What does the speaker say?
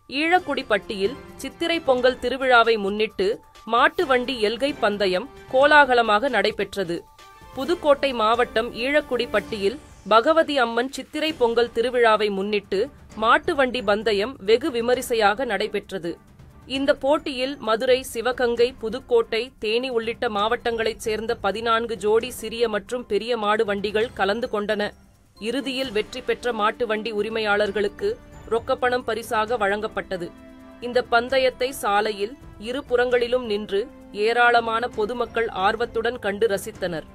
ஈழக்குடிப்பட்டியில் சித்திரை பொங்கல் திருவிழாவை முன்னிட்டு மாட்டு வண்டி எல்கை பந்தயம் கோலாகலமாக நடைபெற்றது புதுக்கோட்டை மாவட்டம் ஈழக்குடிப்பட்டியில் பகவதி அம்மன் சித்திரை பொங்கல் திருவிழாவை முன்னிட்டு மாட்டு வண்டி பந்தயம் வெகு விமரிசையாக நடைபெற்றது இந்த போட்டியில் மதுரை சிவகங்கை புதுக்கோட்டை தேனி உள்ளிட்ட மாவட்டங்களைச் சேர்ந்த பதினான்கு ஜோடி சிறிய மற்றும் பெரிய மாடு வண்டிகள் கலந்து கொண்டன இறுதியில் வெற்றி பெற்ற மாட்டு வண்டி உரிமையாளர்களுக்கு ரொக்கப்பணம் பரிசாக வழங்கப்பட்டது இந்த பந்தயத்தை சாலையில் இரு புறங்களிலும் நின்று ஏராளமான பொதுமக்கள் ஆர்வத்துடன் கண்டு ரசித்தனர்